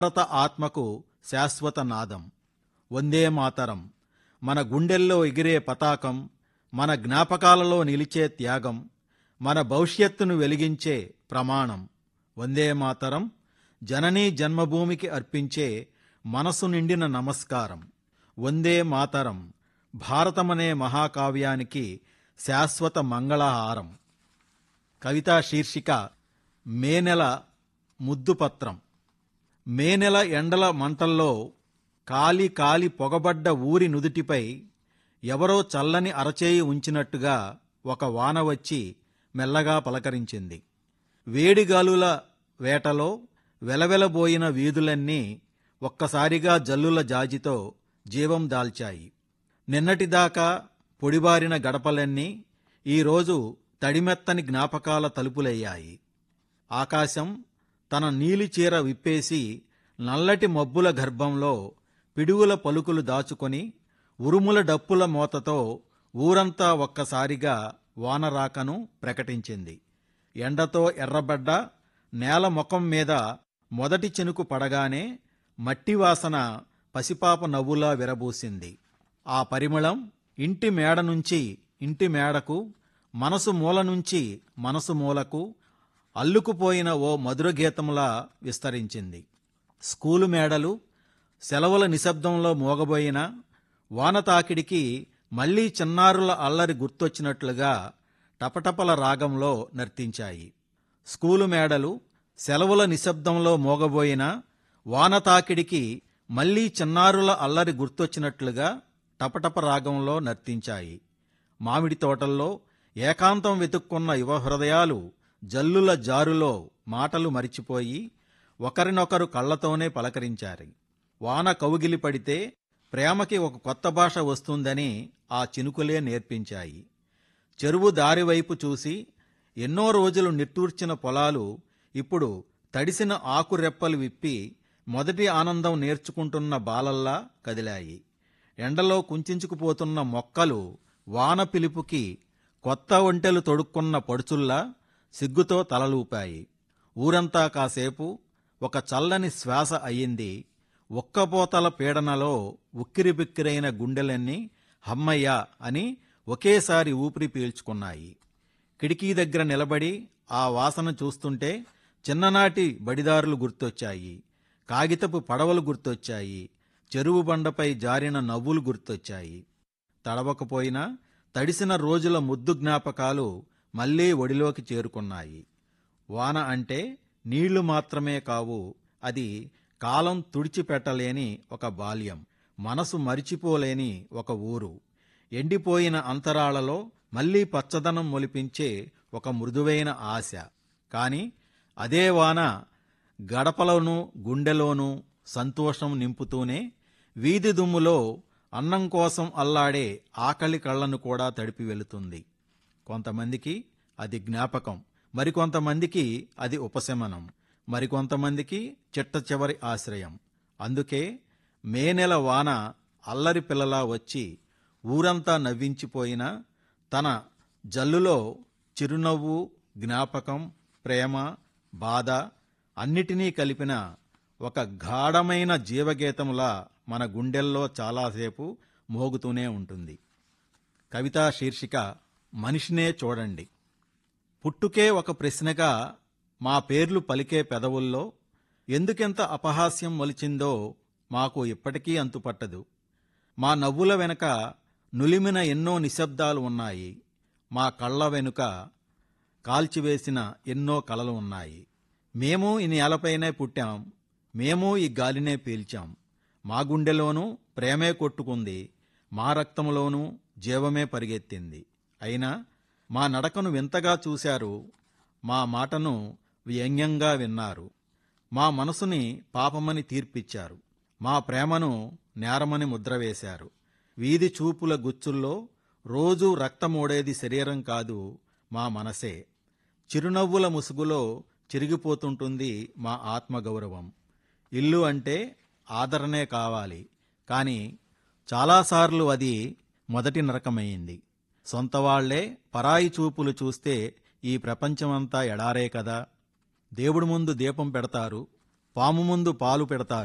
భారత ఆత్మకు శాశ్వత నాదం వందే మాతరం మన గుండెల్లో ఎగిరే పతాకం మన జ్ఞాపకాలలో నిలిచే త్యాగం మన భవిష్యత్తును వెలిగించే ప్రమాణం వందే మాతరం జననీ జన్మభూమికి అర్పించే మనసు నిండిన నమస్కారం వందే మాతరం భారతమనే మహాకావ్యానికి శాశ్వత మంగళహారం కవితా శీర్షిక మే నెల ముద్దుపత్రం మే నెల ఎండల మంటల్లో కాలి కాలి పొగబడ్డ ఊరి నుదుటిపై ఎవరో చల్లని అరచేయి ఉంచినట్టుగా ఒక వాన వచ్చి మెల్లగా పలకరించింది వేడిగాలుల వేటలో వెలవెలబోయిన వీధులన్నీ ఒక్కసారిగా జల్లుల జాజితో జీవం దాల్చాయి నిన్నటిదాకా పొడిబారిన గడపలన్నీ ఈరోజు తడిమెత్తని జ్ఞాపకాల తలుపులయ్యాయి ఆకాశం తన నీలి చీర విప్పేసి నల్లటి మబ్బుల గర్భంలో పిడుగుల పలుకులు దాచుకొని ఉరుముల డప్పుల మోతతో ఊరంతా ఒక్కసారిగా వానరాకను ప్రకటించింది ఎండతో ఎర్రబడ్డ నేల ముఖం మీద మొదటి చినుకు పడగానే మట్టి వాసన పసిపాప నవ్వులా విరబూసింది ఆ పరిమళం ఇంటి మేడ నుంచి ఇంటి మేడకు మనసు మూల నుంచి మనసు మూలకు అల్లుకుపోయిన ఓ మధుర గీతంలా విస్తరించింది స్కూలు మేడలు సెలవుల నిశ్శబ్దంలో మోగబోయిన వాన తాకిడికి మళ్లీ చిన్నారుల అల్లరి గుర్తొచ్చినట్లుగా టపటపల రాగంలో నర్తించాయి స్కూలు మేడలు సెలవుల నిశ్శబ్దంలో మోగబోయిన వాన తాకిడికి మళ్లీ చిన్నారుల అల్లరి గుర్తొచ్చినట్లుగా టపటప రాగంలో నర్తించాయి మామిడి తోటల్లో ఏకాంతం వెతుక్కున్న యువ హృదయాలు జల్లుల జారులో మాటలు మరిచిపోయి ఒకరినొకరు కళ్ళతోనే పలకరించారు వాన కవుగిలి పడితే ప్రేమకి ఒక కొత్త భాష వస్తుందని ఆ చినుకులే నేర్పించాయి చెరువు దారివైపు చూసి ఎన్నో రోజులు నిట్టూర్చిన పొలాలు ఇప్పుడు తడిసిన ఆకురెప్పలు విప్పి మొదటి ఆనందం నేర్చుకుంటున్న బాలల్లా కదిలాయి ఎండలో కుంచుకుపోతున్న మొక్కలు వాన పిలుపుకి కొత్త ఒంటెలు తొడుక్కున్న పడుచుల్లా సిగ్గుతో తలలూపాయి ఊరంతా కాసేపు ఒక చల్లని శ్వాస అయింది ఒక్కపోతల పీడనలో ఉక్కిరిబిక్కిరైన గుండెలన్నీ హమ్మయ్య అని ఒకేసారి ఊపిరి పీల్చుకున్నాయి కిటికీ దగ్గర నిలబడి ఆ వాసన చూస్తుంటే చిన్ననాటి బడిదారులు గుర్తొచ్చాయి కాగితపు పడవలు గుర్తొచ్చాయి చెరువు బండపై జారిన నవ్వులు గుర్తొచ్చాయి తడవకపోయినా తడిసిన రోజుల ముద్దు జ్ఞాపకాలు మళ్లీ ఒడిలోకి చేరుకున్నాయి వాన అంటే నీళ్లు మాత్రమే కావు అది కాలం తుడిచిపెట్టలేని ఒక బాల్యం మనసు మరిచిపోలేని ఒక ఊరు ఎండిపోయిన అంతరాళలో మళ్లీ పచ్చదనం మొలిపించే ఒక మృదువైన ఆశ కాని అదే వాన గడపలోనూ గుండెలోనూ సంతోషం నింపుతూనే వీధి దుమ్ములో అన్నం కోసం అల్లాడే ఆకలి కళ్ళను కూడా తడిపి వెళుతుంది కొంతమందికి అది జ్ఞాపకం మరికొంతమందికి అది ఉపశమనం మరికొంతమందికి చిట్ట చివరి ఆశ్రయం అందుకే మే నెల వాన అల్లరి పిల్లలా వచ్చి ఊరంతా నవ్వించిపోయినా తన జల్లులో చిరునవ్వు జ్ఞాపకం ప్రేమ బాధ అన్నిటినీ కలిపిన ఒక గాఢమైన జీవగీతంలా మన గుండెల్లో చాలాసేపు మోగుతూనే ఉంటుంది కవితా శీర్షిక మనిషినే చూడండి పుట్టుకే ఒక ప్రశ్నగా మా పేర్లు పలికే పెదవుల్లో ఎందుకెంత అపహాస్యం మొలిచిందో మాకు ఇప్పటికీ అంతుపట్టదు మా నవ్వుల వెనుక నులిమిన ఎన్నో నిశ్శబ్దాలు ఉన్నాయి మా కళ్ళ వెనుక కాల్చివేసిన ఎన్నో కలలు ఉన్నాయి మేము ఈ నేలపైనే పుట్టాం మేము ఈ గాలినే పీల్చాం మా గుండెలోనూ ప్రేమే కొట్టుకుంది మా రక్తంలోనూ జీవమే పరిగెత్తింది అయినా మా నడకను వింతగా చూశారు మా మాటను వ్యంగ్యంగా విన్నారు మా మనసుని పాపమని తీర్పిచ్చారు మా ప్రేమను నేరమని ముద్ర వేశారు వీధి చూపుల గుచ్చుల్లో రోజూ రక్తమోడేది శరీరం కాదు మా మనసే చిరునవ్వుల ముసుగులో చిరిగిపోతుంటుంది మా ఆత్మగౌరవం ఇల్లు అంటే ఆదరణే కావాలి కానీ చాలాసార్లు అది మొదటి నరకమైంది సొంత వాళ్లే పరాయి చూపులు చూస్తే ఈ ప్రపంచమంతా ఎడారే కదా దేవుడి ముందు దీపం పెడతారు పాము ముందు పాలు పెడతారు